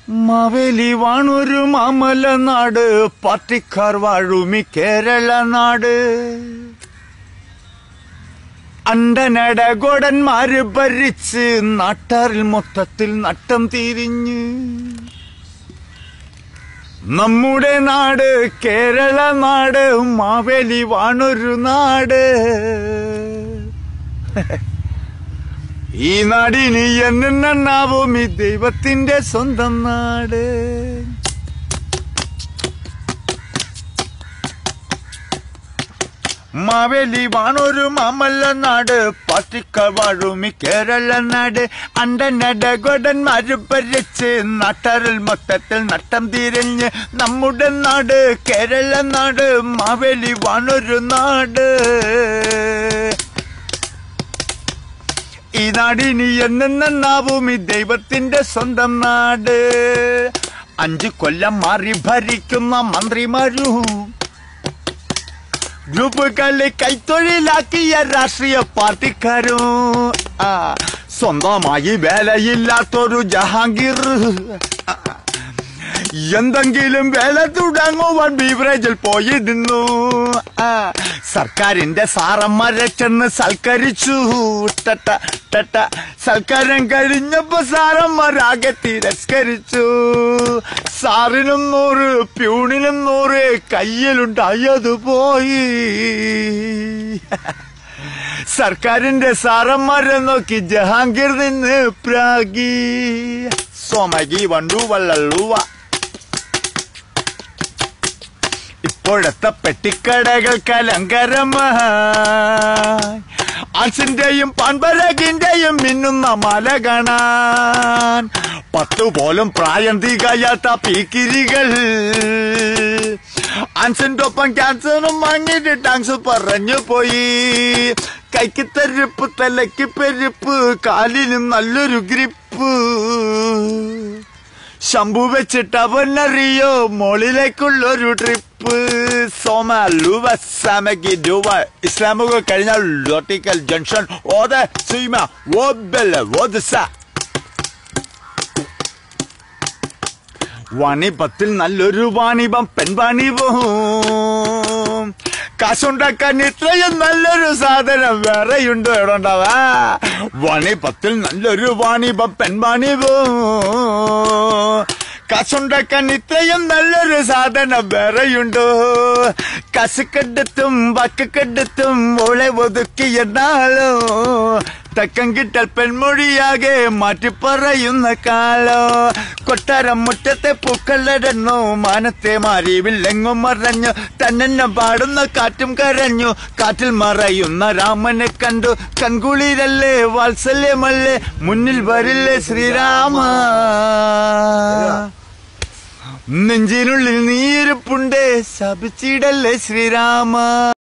മാവേലി വാണൊരു മാമല നാട് പാർട്ടിക്കാർ വാഴുമി കേരള നാട് അണ്ടനടകോടന്മാര് ഭരിച്ച് നാട്ടാറിൽ മൊത്തത്തിൽ നട്ടം തിരിഞ്ഞ് നമ്മുടെ നാട് കേരള നാട് മാവേലി വാണൊരു നാട് ഈ നാടിന് എന്നെണ്ണാവും ഈ ദൈവത്തിന്റെ സ്വന്തം നാട് മാവേലി വാണൊരു മാമല്ല നാട് പാട്ടിക്ക വാഴുമി കേരള നാട് അണ്ടനടകൊടന്മാര് ഭരിച്ച് നാട്ടാറിൽ മൊത്തത്തിൽ നട്ടം തിരിഞ്ഞ് നമ്മുടെ നാട് കേരള നാട് മാവേലി വാണൊരു നാട് ഈ നാടിനി എന്നെണ്ണാവും ഈ ദൈവത്തിന്റെ സ്വന്തം നാട് അഞ്ചു കൊല്ലം മാറി ഭരിക്കുന്ന മന്ത്രിമാരും ഗ്രൂപ്പ് കളി കൈത്തൊഴിലാക്കിയ രാഷ്ട്രീയ പാർട്ടിക്കാരും ആ സ്വന്തമായി വേലയില്ലാത്തൊരു ജഹാംഗീർ ആ, എന്തെങ്കിലും വേല തുടങ്ങുവാൻ ബീവറേജിൽ പോയിരുന്നു ആ സർക്കാരിന്റെ സാറന്മാരെ ചെന്ന് സൽക്കരിച്ചു ടട്ട ടട്ട സൽക്കാരം കഴിഞ്ഞപ്പോ സാറന്മാരാകെ തിരസ്കരിച്ചു സാറിനും നൂറ് പ്യൂണിനും നൂറ് കയ്യിലുണ്ടായത് പോയി സർക്കാരിന്റെ സാറന്മാരെ നോക്കി ജഹാംഗീർ നിന്ന് പ്രാഗി സോമകി വണ്ടു വള്ളള്ളുവ ഇപ്പോഴത്തെ പെട്ടിക്കടകൾക്ക് അലങ്കാരമായി ആൻസിന്റെയും പാൻപരകിന്റെയും മിന്നുന്ന മല കാണാൻ പത്തു പോലും പ്രായം തികയാത്ത പീക്കിരികൾ ആൻസിന്റെ ഒപ്പം ക്യാൻസറും വാങ്ങിയിട്ട് ടാങ്സ് പറഞ്ഞു പോയി കൈക്ക് തെരുപ്പ് തലയ്ക്ക് പെരുപ്പ് കാലിനും നല്ലൊരു ഗ്രിപ്പ് ശംഭു വെച്ചിട്ട് അവനറിയോ മോളിലേക്കുള്ളൊരു ട്രിപ്പ് സോമ ലുവ സമകി ഡുവ ഇസ്ലാമുക കഴിഞ്ഞാൽ ലോട്ടിക്കൽ ജംഗ്ഷൻ ഓത സീമ ഓബെല ഓദസ വാണിപത്തിൽ നല്ലൊരു വാണിപം പെൺവാണിപവും കാശുണ്ടാക്കാൻ ഇത്രയും നല്ലൊരു സാധനം വേറെയുണ്ടോ എവിടെ ഉണ്ടാവാ വാണിപത്തിൽ നല്ലൊരു വാണിപം പെൺവാണിപവും കാശുണ്ടാക്കാൻ ഇത്രയും നല്ലൊരു സാധനം വേറെയുണ്ടോ കസുക്കെടുത്തും വാക്കുക്കെടുത്തും ഓളെ ഒതുക്കിയെന്നാലോ തക്കം കിട്ടൽ പെൺമൊഴിയാകെ മാറ്റി പറയുന്ന കാലോ കൊട്ടാരം മുറ്റത്തെ പൂക്കളടന്നു മാനത്തെ മാറി വില്ലെങ്ങും മറഞ്ഞു തന്നെ പാടുന്ന കാറ്റും കരഞ്ഞു കാറ്റിൽ മറയുന്ന രാമനെ കണ്ടു കൺകുളിരല്ലേ വാത്സല്യമല്ലേ മുന്നിൽ വരില്ലേ ശ്രീരാമ നെഞ്ചിനുള്ളിൽ നീരിപ്പുണ്ടേ ശപിച്ചിടല്ലേ ശ്രീരാമ